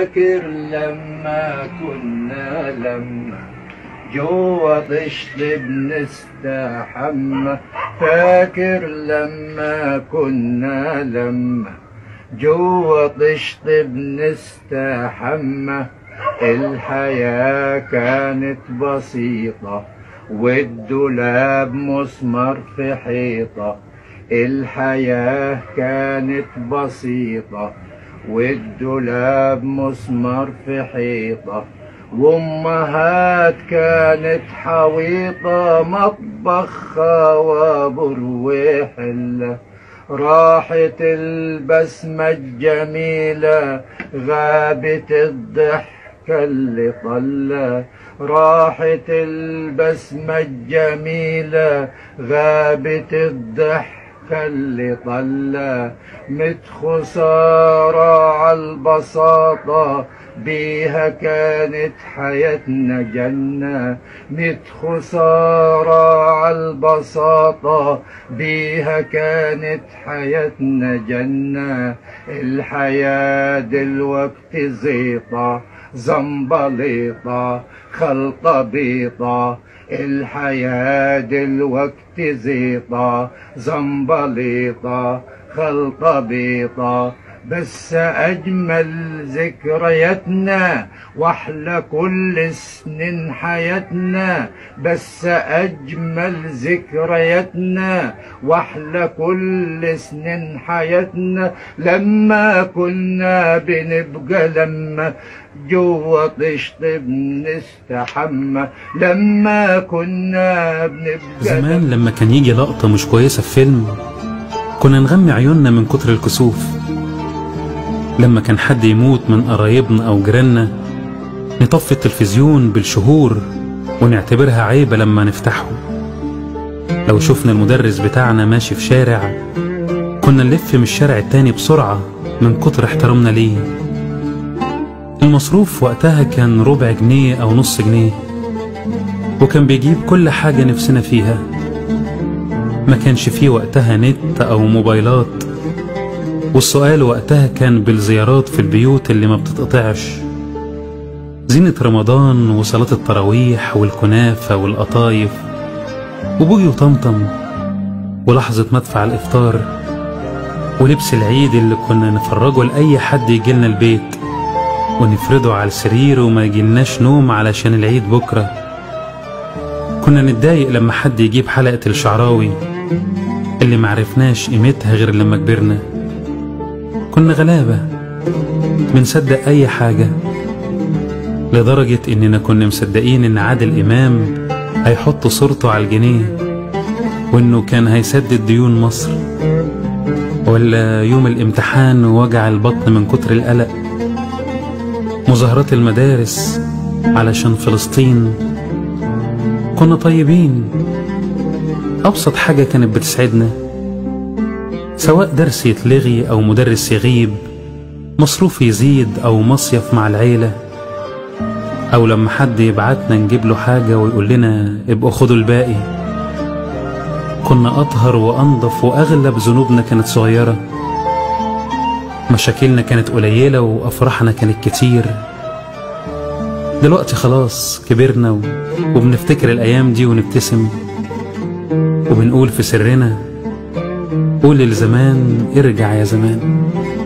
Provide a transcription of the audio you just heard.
فاكر لما كنا لما جوا طشت بنستحمى فاكر لما كنا لما جوا طشت بنستحمى الحياة كانت بسيطة والدولاب مسمر في حيطة الحياة كانت بسيطة والدولاب مسمر في حيطة وامهات كانت حويطة مطبخها وبروي حلة راحت البسمة الجميلة غابت الضحكة اللي طلة راحت البسمة الجميلة غابت الضحكة اللي طلة مت خسارة عالبساطة بيها كانت حياتنا جنة مت خسارة عالبساطة بيها كانت حياتنا جنة الحياة دلوقتي زيطة زنبليطة خلطة بيضة الحياة دلوقتي زيطة زنبليطة خلطة بيضة بس أجمل ذكرياتنا وأحلى كل سنين حياتنا بس أجمل ذكرياتنا وأحلى كل سنين حياتنا لما كنا بنبقى لما جوا طشت بنستحمى لما كنا بنبقى زمان لما كان يجي لقطة مش كويسة في فيلم كنا نغمي عيوننا من كتر الكسوف لما كان حد يموت من قرايبنا أو جيراننا نطفي التلفزيون بالشهور ونعتبرها عيبة لما نفتحه لو شفنا المدرس بتاعنا ماشي في شارع كنا نلف من الشارع التاني بسرعة من كتر احترامنا ليه المصروف وقتها كان ربع جنيه أو نص جنيه وكان بيجيب كل حاجة نفسنا فيها ما كانش فيه وقتها نت أو موبايلات والسؤال وقتها كان بالزيارات في البيوت اللي ما بتتقطعش زينة رمضان وصلاة التراويح والكنافة والقطايف وبوجي وطمطم ولحظة مدفع الإفطار ولبس العيد اللي كنا نفرجه لأي حد يجيلنا البيت ونفرده على السرير وما يجيلناش نوم علشان العيد بكرة كنا نتضايق لما حد يجيب حلقة الشعراوي اللي معرفناش قيمتها غير لما كبرنا كنا غلابة بنصدق أي حاجة لدرجة إننا كنا مصدقين إن عادل إمام هيحط صورته على الجنيه وإنه كان هيسدد ديون مصر ولا يوم الامتحان ووجع البطن من كتر القلق مظاهرات المدارس علشان فلسطين كنا طيبين أبسط حاجة كانت بتسعدنا سواء درس يتلغي أو مدرس يغيب مصروف يزيد أو مصيف مع العيلة أو لما حد يبعتنا نجيب له حاجة ويقول لنا ابقوا خدوا الباقي كنا أطهر وأنضف وأغلب ذنوبنا كانت صغيرة مشاكلنا كانت قليلة وأفراحنا كانت كتير دلوقتي خلاص كبرنا و... وبنفتكر الأيام دي ونبتسم وبنقول في سرنا قول للزمان ارجع يا زمان